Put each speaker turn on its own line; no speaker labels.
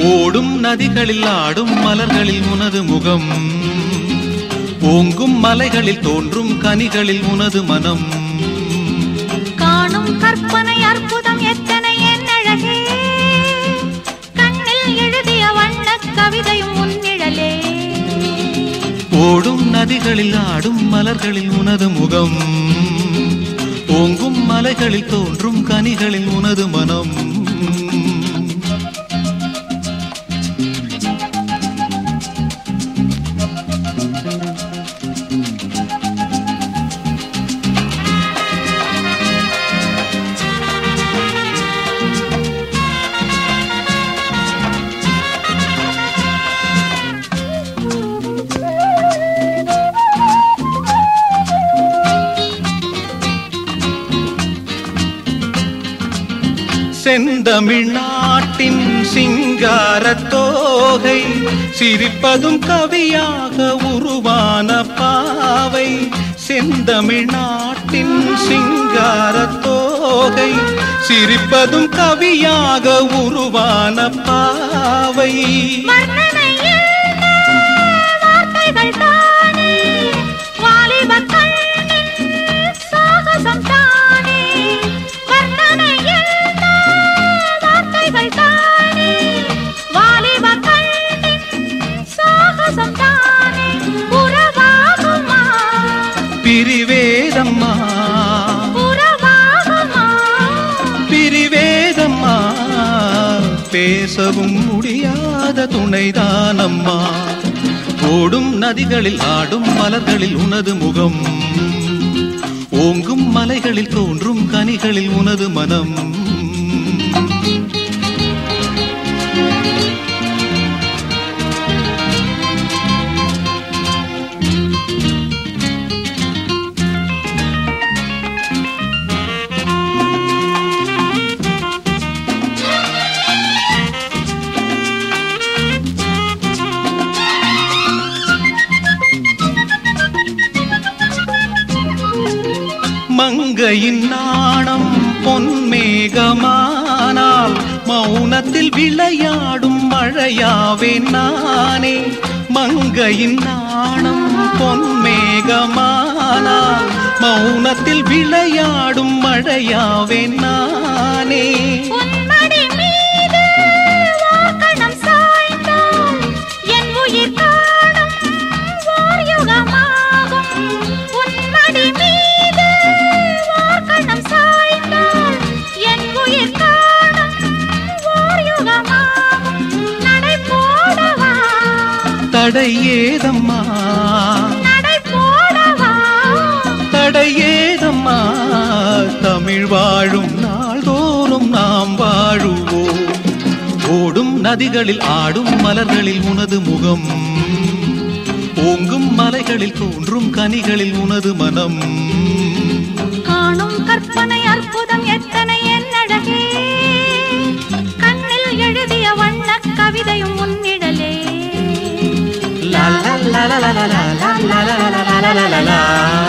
ஓடும் நதிகளில் ஆடும் மலர்களில் உனது முகம் ஓங்கும் மலைகளில் தோன்றும் கனிகளில் உனது மனம்
காணும் கற்பனை அற்புதம் எத்தனை என் அழகே கண்ணில் எழுதிய வண்ணக் கவிதையும் உன்னிழலே
ஓடும் நதிகளில் ஆடும் மலர்களில் உனது முகம் ஓங்கும் மலைகளில் தோன்றும் கனிகளில் உனது மனம் செந்தமிழ்நாட்டின் சிங்காரத் தோகை சிரிப்பதும் கவியாக உருவான பாவை செந்தமிழ்நாட்டின் சிங்காரத் தோகை சிரிப்பதும் கவியாக உருவான பாவை
வர்ணனை என்ன வார்த்தைகள் தானே வாலிபக் கண்ணின் சாகசம் தானே வர்ணனை என்ன வார்த்தைகள் தானே வாலிபக் கண்ணின் சாகசம் தானே உறவாகுமா
பிரிவேதம்மா
உறவாகுமா
பிரிவேதம்மா பேசவும் முடியாத துணைதானம்மா ஓடும் நதிகளில் ஆடும் மலர்களில் உனது முகம் ஓங்கும் மலைகளில் தோன்றும் கனிகளில் உனது மனம் மங்கையின் நாணம் பொன்மேகமானால் மௌனத்தில் விளையாடும் மழையாவே நானே மங்கையின் நாணம் பொன்மேகமானால் மௌனத்தில் விளையாடும் மழையாவே நானே
உன்மடி மீது வார்க்கணம் சாய்ந்தால் என் உயிர் காணும் ஓர் யுகமாகும். உன்மடி மீது வார்க்கணம் சாய்ந்தால் என் உயிர் காணும் ஓர் யுகமாகும். நடை போடவா,
தடை ஏதம்மா
நடை போடவா,
தடை ஏதம்மா தமிழ் வாழும் நாள்தோறும் நாம் வாழுவோம் ஓடும் நதிகளில் ஆடும் மலர்களில் உனது முகம் ஓங்கும் மலைகளில் தோன்றும் கனிகளில் உனது மனம்
காணும் கற்பனை அற்புதம் எத்தனை என் அழகே கண்ணில் எழுதிய வண்ணக் கவிதையும் உன்னிடலே
லா லா லா லா லா லா லா லா லா லா லா லா லா லா